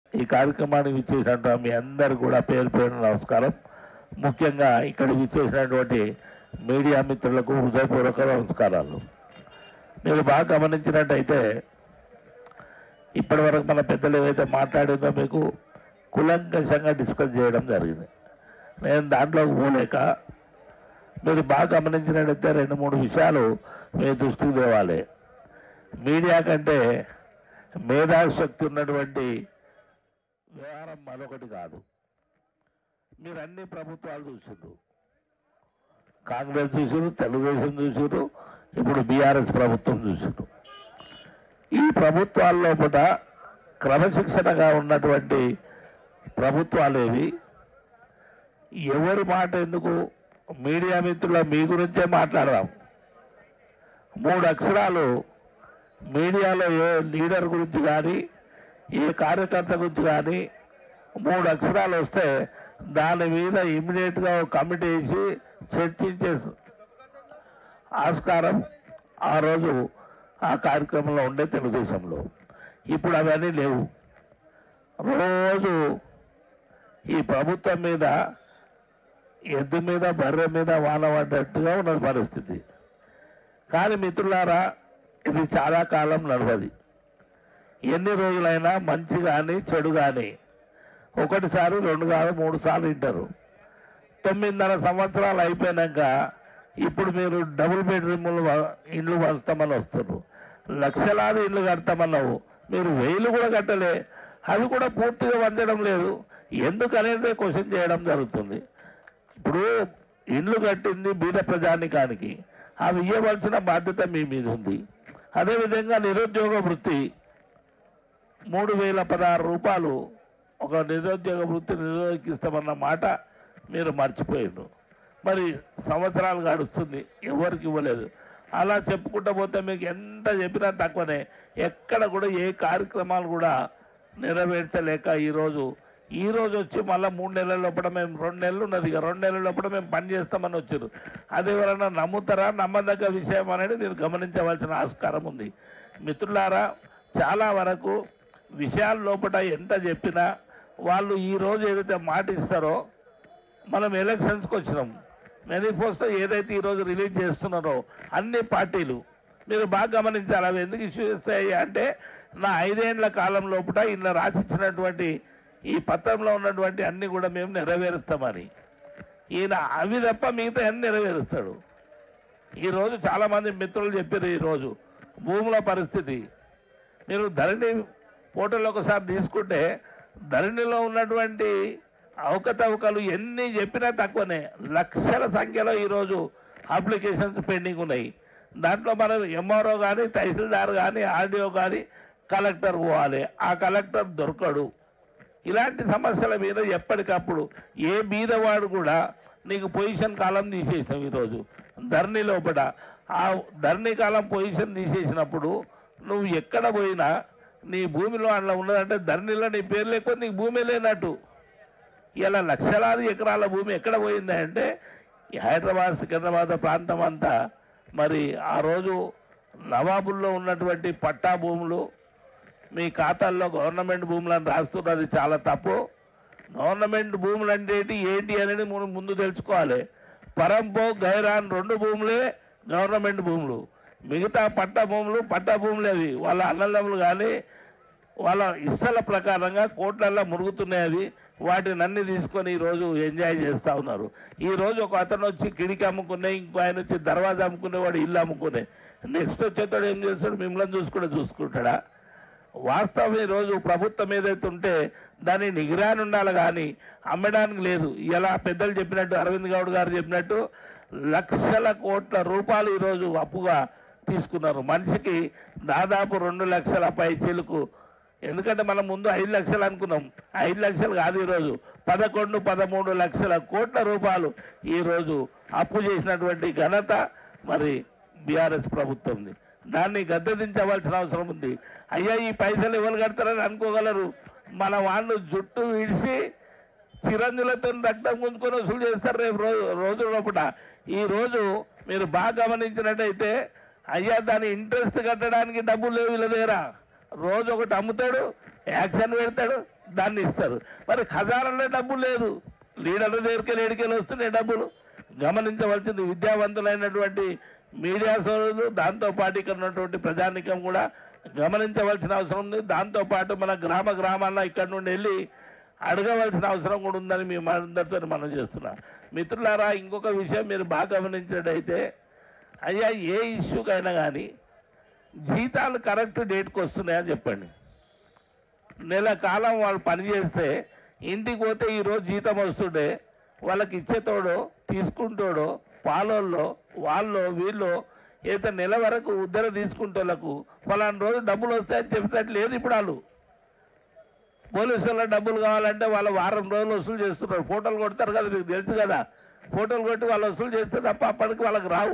ఈ కార్యక్రమానికి విచ్చేసినట్టు మీ అందరు కూడా పేరు పేరు నమస్కారం ముఖ్యంగా ఇక్కడ విచ్చేసినటువంటి మీడియా మిత్రులకు హృదయపూర్వక నమస్కారాలు మీరు బాగా గమనించినట్టయితే ఇప్పటివరకు మన పెద్దలు ఏవైతే మాట్లాడిందో మీకు కులంకషంగా డిస్కస్ చేయడం జరిగింది నేను దాంట్లోకి పోలేక మీరు బాగా గమనించినట్టయితే రెండు మూడు విషయాలు మీ దృష్టికి తేవాలి మీడియా కంటే మేధాశక్తి ఉన్నటువంటి వ్యవహారం మరొకటి కాదు మీరు అన్ని ప్రభుత్వాలు చూసిండ్రు కాంగ్రెస్ చూసారు తెలుగుదేశం చూసారు ఇప్పుడు బీఆర్ఎస్ ప్రభుత్వం చూసారు ఈ ప్రభుత్వాల్లో కూడా క్రమశిక్షణగా ఉన్నటువంటి ప్రభుత్వాలేవి ఎవరి మాట ఎందుకు మీడియా మిత్రుల మీ గురించే మాట్లాడదాం మూడు అక్షరాలు మీడియాలో ఏ లీడర్ గురించి కానీ ఏ కార్యకర్త గురించి కానీ మూడు అక్షరాలు వస్తే దాని మీద ఇమ్మీడియట్గా ఒక కమిటీ వేసి చర్చించే ఆస్కారం ఆ రోజు ఆ కార్యక్రమంలో ఉండే తెలుగుదేశంలో ఇప్పుడు అవన్నీ లేవు రోజు ఈ ప్రభుత్వం మీద ఎద్దు మీద బర్రె మీద వాన పడ్డట్టుగా ఉన్న పరిస్థితి కానీ మిత్రులారా ఇది చాలా కాలం నడవది ఎన్ని రోజులైనా మంచి కానీ చెడు కానీ ఒకటిసారి రెండు కాదు మూడు సార్లు వింటారు తొమ్మిదిన్నర సంవత్సరాలు అయిపోయినాక ఇప్పుడు మీరు డబుల్ బెడ్రూమ్లు వ- ఇండ్లు పంచుతామని వస్తున్నారు లక్షలాది ఇండ్లు కడతామన్నావు మీరు వెయ్యిలు కూడా కట్టలే అవి కూడా పూర్తిగా వంచడం లేదు ఎందుకనేది క్వశ్చన్ చేయడం జరుగుతుంది ఇప్పుడు ఇండ్లు కట్టింది బీద ప్రజానికానికి అవి ఇవ్వవలసిన బాధ్యత మీ మీద ఉంది అదేవిధంగా నిరుద్యోగ వృత్తి మూడు వేల పదహారు రూపాయలు ఒక నిరుద్యోగ వృత్తి నిరోధిస్తామన్న మాట మీరు మర్చిపోయారు మరి సంవత్సరాలు గడుస్తుంది ఎవరికి ఇవ్వలేదు అలా చెప్పుకుంటూ పోతే మీకు ఎంత చెప్పినా తక్కువనే ఎక్కడ కూడా ఏ కార్యక్రమాలు కూడా నెరవేర్చలేక ఈరోజు ఈ రోజు వచ్చి మళ్ళీ మూడు నెలల లోపల మేము రెండు నెలలు ఉన్నది ఇక రెండు నెలల లోపల మేము పని చేస్తామని వచ్చారు అది ఎవరైనా నమ్ముతారా నమ్మదగ్గ విషయం అనేది మీరు గమనించవలసిన ఆస్కారం ఉంది మిత్రులారా చాలా వరకు విషయాల లోపల ఎంత చెప్పినా వాళ్ళు ఈ రోజు ఏదైతే మాట ఇస్తారో మనం ఎలక్షన్స్కి వచ్చినాం మేనిఫెస్టో ఏదైతే ఈరోజు రిలీజ్ చేస్తున్నారో అన్ని పార్టీలు మీరు బాగా గమనించాలి అవి ఎందుకు ఇష్యూ చేస్తాయి అంటే నా ఐదేండ్ల కాలం లోపల ఇలా రాసిచ్చినటువంటి ఈ పత్రంలో ఉన్నటువంటి అన్ని కూడా మేము నెరవేరుస్తామని ఈయన అవి తప్ప మిగతా అన్ని నెరవేరుస్తాడు ఈరోజు చాలామంది మిత్రులు చెప్పారు ఈరోజు భూముల పరిస్థితి మీరు ధరణి ఫోటోలు ఒకసారి తీసుకుంటే ధరణిలో ఉన్నటువంటి అవకతవకలు ఎన్ని చెప్పినా తక్కువనే లక్షల సంఖ్యలో ఈరోజు అప్లికేషన్స్ పెండింగ్ ఉన్నాయి దాంట్లో మనం ఎంఆర్ఓ కానీ తహసీల్దార్ కానీ ఆర్డీఓ కానీ కలెక్టర్ పోవాలి ఆ కలెక్టర్ దొరకడు ఇలాంటి సమస్యల మీద ఎప్పటికప్పుడు ఏ బీదవాడు కూడా నీకు పొజిషన్ కాలం తీసేసాం ఈరోజు ధరణి లోపల ఆ ధరణి కాలం పొజిషన్ తీసేసినప్పుడు నువ్వు ఎక్కడ పోయినా నీ భూమిలో అట్లా ఉన్నదంటే ధరణిలో నీ పేరు లేకపోతే నీకు భూమి లేనట్టు ఇలా లక్షలాది ఎకరాల భూమి ఎక్కడ పోయింది అంటే ఈ హైదరాబాద్ సికింద్రాబాద్ ప్రాంతం అంతా మరి ఆ రోజు నవాబుల్లో ఉన్నటువంటి పట్టా భూములు మీ ఖాతాల్లో గవర్నమెంట్ భూములను రాస్తున్నది చాలా తప్పు గవర్నమెంట్ భూములు అంటే ఏంటి ఏంటి అనేది మనం ముందు తెలుసుకోవాలి పరంపో గైరాన్ రెండు భూములే గవర్నమెంట్ భూములు మిగతా పట్ట భూములు పట్ట భూములు అవి వాళ్ళ అన్నదమ్ములు కానీ వాళ్ళ ఇష్టల ప్రకారంగా కోట్లల్లో మురుగుతున్నాయి అవి వాటిని అన్ని తీసుకొని ఈరోజు ఎంజాయ్ చేస్తూ ఉన్నారు ఈ రోజు ఒక అతను వచ్చి కిడికి అమ్ముకునే ఇంకో ఆయన వచ్చి దర్వాజా అమ్ముకునేవాడు ఇల్లు అమ్ముకునే నెక్స్ట్ వచ్చేతాడు ఏం చేస్తాడు మిమ్మల్ని చూసుకుంటే చూసుకుంటాడా వాస్తవం ఈరోజు ప్రభుత్వం ఏదైతే ఉంటే దాని నిగిరాని ఉండాలి కానీ అమ్మడానికి లేదు ఇలా పెద్దలు చెప్పినట్టు అరవింద్ గౌడ్ గారు చెప్పినట్టు లక్షల కోట్ల రూపాయలు ఈరోజు అప్పుగా తీసుకున్నారు మనిషికి దాదాపు రెండు లక్షల పై చిలుకు ఎందుకంటే మనం ముందు ఐదు లక్షలు అనుకున్నాం ఐదు లక్షలు కాదు ఈరోజు పదకొండు పదమూడు లక్షల కోట్ల రూపాయలు ఈరోజు అప్పు చేసినటువంటి ఘనత మరి బీఆర్ఎస్ ప్రభుత్వంది దాన్ని గద్దెదించవలసిన అవసరం ఉంది అయ్యా ఈ పైసలు ఎవరు కడతారని అనుకోగలరు మన వాళ్ళు జుట్టు విడిచి చిరంజులతో రక్తం గుంజుకొని వసూలు చేస్తారు రేపు రోజు రోజు లోపల ఈ రోజు మీరు బాగా గమనించినట్టయితే అయ్యా దాని ఇంట్రెస్ట్ కట్టడానికి డబ్బులు లేవు వీళ్ళ దగ్గర రోజు ఒకటి అమ్ముతాడు యాక్షన్ పెడతాడు దాన్ని ఇస్తారు మరి ఖజానాలో డబ్బు లేదు లీడర్ల దగ్గరికి లేడికెళ్ళి వస్తున్నాయి డబ్బులు గమనించవలసింది విద్యావంతులైనటువంటి మీడియా సోదరులు దాంతో పాటు ఇక్కడ ఉన్నటువంటి ప్రజానికం కూడా గమనించవలసిన అవసరం ఉంది దాంతో పాటు మన గ్రామ గ్రామాల్లో ఇక్కడ నుండి వెళ్ళి అడగవలసిన అవసరం కూడా ఉందని మేము అందరితో మనం చేస్తున్నాం మిత్రులారా ఇంకొక విషయం మీరు బాగా గమనించినట్టయితే అయ్యా ఏ ఇష్యూకైనా కానీ జీతాలు కరెక్ట్ డేట్కి వస్తున్నాయని చెప్పండి నెల కాలం వాళ్ళు పనిచేస్తే ఇంటికి పోతే ఈరోజు జీతం వస్తుండే వాళ్ళకి ఇచ్చేతోడో తీసుకుంటోడో పాలోల్లో వాళ్ళు వీళ్ళు అయితే నెల వరకు ఉద్దర తీసుకుంటోళ్ళకు ఫలానా రోజు డబ్బులు వస్తాయని చెప్తే లేదు ఇప్పుడు వాళ్ళు పోలీసుల డబ్బులు కావాలంటే వాళ్ళు వారం రోజులు వసూలు చేస్తున్నారు ఫోటోలు కొడతారు కదా మీకు తెలుసు కదా ఫోటోలు కొట్టి వాళ్ళు వసూలు చేస్తే తప్ప అప్పటికి వాళ్ళకి రావు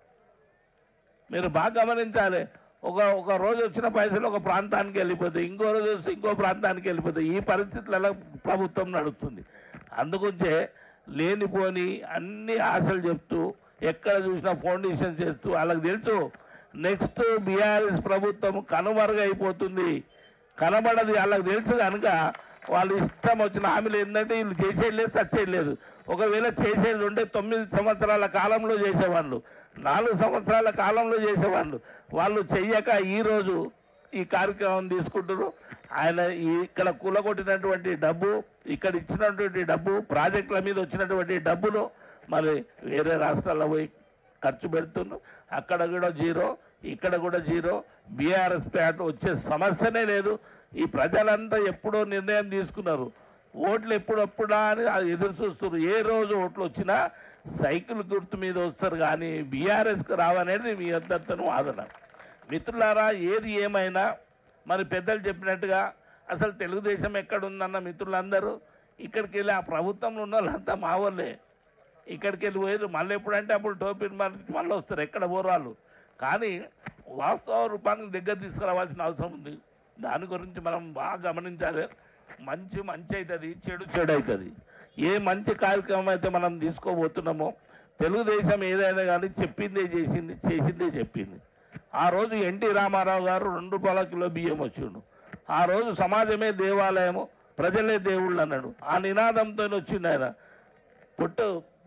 మీరు బాగా గమనించాలి ఒక ఒక రోజు వచ్చిన పైసలు ఒక ప్రాంతానికి వెళ్ళిపోతాయి ఇంకో రోజు వస్తే ఇంకో ప్రాంతానికి వెళ్ళిపోతాయి ఈ పరిస్థితులలో ప్రభుత్వం నడుస్తుంది అందుగుంచే లేనిపోని అన్ని ఆశలు చెప్తూ ఎక్కడ చూసినా ఫౌండేషన్ చేస్తూ వాళ్ళకి తెలుసు నెక్స్ట్ బీఆర్ఎస్ ప్రభుత్వం కనుమరుగైపోతుంది కనబడది వాళ్ళకి తెలుసు కనుక వాళ్ళు ఇష్టం వచ్చిన హామీలు ఏంటంటే వీళ్ళు చేసేది లేదు సచ్చేది లేదు ఒకవేళ చేసేది ఉంటే తొమ్మిది సంవత్సరాల కాలంలో చేసేవాళ్ళు నాలుగు సంవత్సరాల కాలంలో చేసేవాళ్ళు వాళ్ళు చెయ్యక ఈరోజు ఈ కార్యక్రమం తీసుకుంటారు ఆయన ఈ ఇక్కడ కూలగొట్టినటువంటి డబ్బు ఇక్కడ ఇచ్చినటువంటి డబ్బు ప్రాజెక్టుల మీద వచ్చినటువంటి డబ్బును మరి వేరే రాష్ట్రాల్లో పోయి ఖర్చు పెడుతున్నారు అక్కడ కూడా జీరో ఇక్కడ కూడా జీరో బీఆర్ఎస్ ప్యాట్ వచ్చే సమస్యనే లేదు ఈ ప్రజలంతా ఎప్పుడో నిర్ణయం తీసుకున్నారు ఓట్లు ఎప్పుడప్పుడా అని అది ఎదురు చూస్తున్నారు ఏ రోజు ఓట్లు వచ్చినా సైకిల్ గుర్తు మీద వస్తారు కానీ బీఆర్ఎస్కి రావనేది మీ అందరితోనూ వాదన మిత్రులారా ఏది ఏమైనా మరి పెద్దలు చెప్పినట్టుగా అసలు తెలుగుదేశం ఎక్కడుందన్న మిత్రులందరూ ఇక్కడికి వెళ్ళి ఆ ప్రభుత్వంలో ఉన్న వాళ్ళంతా మా వాళ్ళే ఇక్కడికి వెళ్ళి పోయేది మళ్ళీ ఎప్పుడంటే అప్పుడు టోపీని మళ్ళీ మళ్ళీ వస్తారు ఎక్కడ పోరాళ్ళు కానీ వాస్తవ రూపానికి దగ్గర తీసుకురావాల్సిన అవసరం ఉంది దాని గురించి మనం బాగా గమనించాలి మంచి మంచి అవుతుంది చెడు చెడు అవుతుంది ఏ మంచి కార్యక్రమం అయితే మనం తీసుకోబోతున్నామో తెలుగుదేశం ఏదైనా కానీ చెప్పిందే చేసింది చేసిందే చెప్పింది ఆ రోజు ఎన్టీ రామారావు గారు రెండు రూపాయల కిలో బియ్యం వచ్చిండు ఆ రోజు సమాజమే దేవాలయము ప్రజలే దేవుళ్ళు అన్నాడు ఆ నినాదంతో వచ్చిండు ఆయన పుట్టు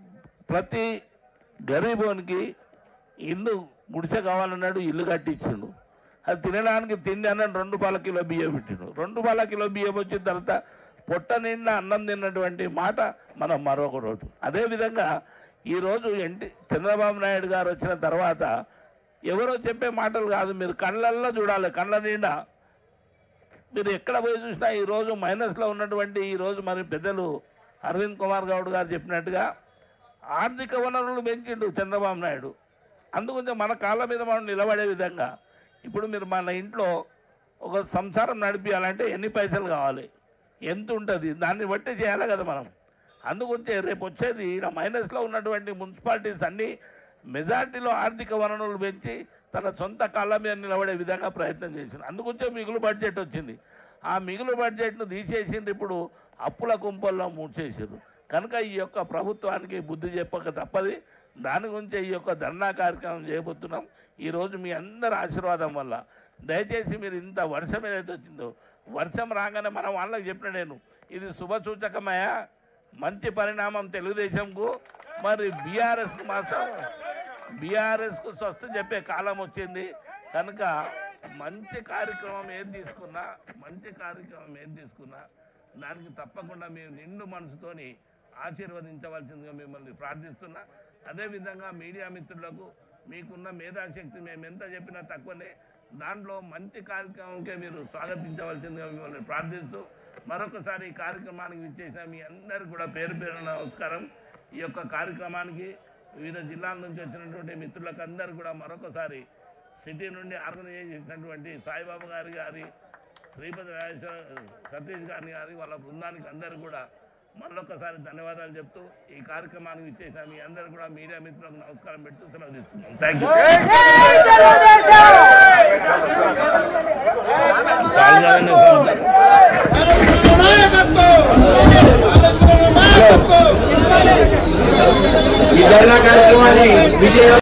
ప్రతి గరీబోనికి ఇల్లు గుడిసె కావాలన్నాడు ఇల్లు కట్టించిండు అది తినడానికి తిండి అన్నాడు రెండు పాల కిలో బియ్యం పెట్టిండు రెండు పాల కిలో బియ్యం వచ్చిన తర్వాత పొట్ట నిండా అన్నం తిన్నటువంటి మాట మనం మరొక రోజు అదేవిధంగా ఈరోజు ఎన్టీ చంద్రబాబు నాయుడు గారు వచ్చిన తర్వాత ఎవరో చెప్పే మాటలు కాదు మీరు కళ్ళల్లో చూడాలి కళ్ళ నిండా మీరు ఎక్కడ పోయి చూసినా ఈరోజు మైనస్లో ఉన్నటువంటి ఈరోజు మరి పెద్దలు అరవింద్ కుమార్ గౌడ్ గారు చెప్పినట్టుగా ఆర్థిక వనరులు పెంచిండు చంద్రబాబు నాయుడు అందుగురించి మన కాళ్ళ మీద మనం నిలబడే విధంగా ఇప్పుడు మీరు మన ఇంట్లో ఒక సంసారం నడిపించాలంటే ఎన్ని పైసలు కావాలి ఎంత ఉంటుంది దాన్ని బట్టి చేయాలి కదా మనం అందుగురించి రేపు వచ్చేది ఈయన మైనస్లో ఉన్నటువంటి మున్సిపాలిటీస్ అన్నీ మెజార్టీలో ఆర్థిక వనరులు పెంచి తన సొంత కాళ్ళ మీద నిలబడే విధంగా ప్రయత్నం చేసింది అందుకొంచే మిగులు బడ్జెట్ వచ్చింది ఆ మిగులు బడ్జెట్ను తీసేసింది ఇప్పుడు అప్పుల కుంపల్లో మూడ్చేసారు కనుక ఈ యొక్క ప్రభుత్వానికి బుద్ధి చెప్పక తప్పది దాని గురించి ఈ యొక్క ధర్నా కార్యక్రమం చేయబోతున్నాం ఈరోజు మీ అందరి ఆశీర్వాదం వల్ల దయచేసి మీరు ఇంత వర్షం ఏదైతే వచ్చిందో వర్షం రాగానే మనం వాళ్ళకి చెప్పిన నేను ఇది శుభ సూచకమయ్యా మంచి పరిణామం తెలుగుదేశంకు మరి బీఆర్ఎస్కు మాత్రం బీఆర్ఎస్కు స్వస్థ చెప్పే కాలం వచ్చింది కనుక మంచి కార్యక్రమం ఏది తీసుకున్నా మంచి కార్యక్రమం ఏది తీసుకున్నా దానికి తప్పకుండా మేము నిండు మనసుతోని ఆశీర్వదించవలసిందిగా మిమ్మల్ని ప్రార్థిస్తున్నా అదేవిధంగా మీడియా మిత్రులకు మీకున్న మేధాశక్తి మేము ఎంత చెప్పినా తక్కువనే దాంట్లో మంచి కార్యక్రమంకే మీరు స్వాగతించవలసిందిగా మిమ్మల్ని ప్రార్థిస్తూ మరొకసారి ఈ కార్యక్రమానికి విచ్చేసిన మీ అందరికి కూడా పేరు పేరు నమస్కారం ఈ యొక్క కార్యక్రమానికి వివిధ జిల్లాల నుంచి వచ్చినటువంటి మిత్రులకు అందరూ కూడా మరొకసారి సిటీ నుండి ఆర్గనైజ్ చేసినటువంటి సాయిబాబా గారి గారి శ్రీపతి రాజేశ్వర సతీష్ గారిని గారి వాళ్ళ బృందానికి అందరూ కూడా మరొకసారి ధన్యవాదాలు చెప్తూ ఈ కార్యక్రమానికి ఇచ్చేసిన మీ అందరూ కూడా మీడియా మిత్రులకు నమస్కారం పెడుతూ సెలవు తీసుకున్నాం థ్యాంక్ యూ ఈ ధర్నా కార్యక్రమాన్ని విజయ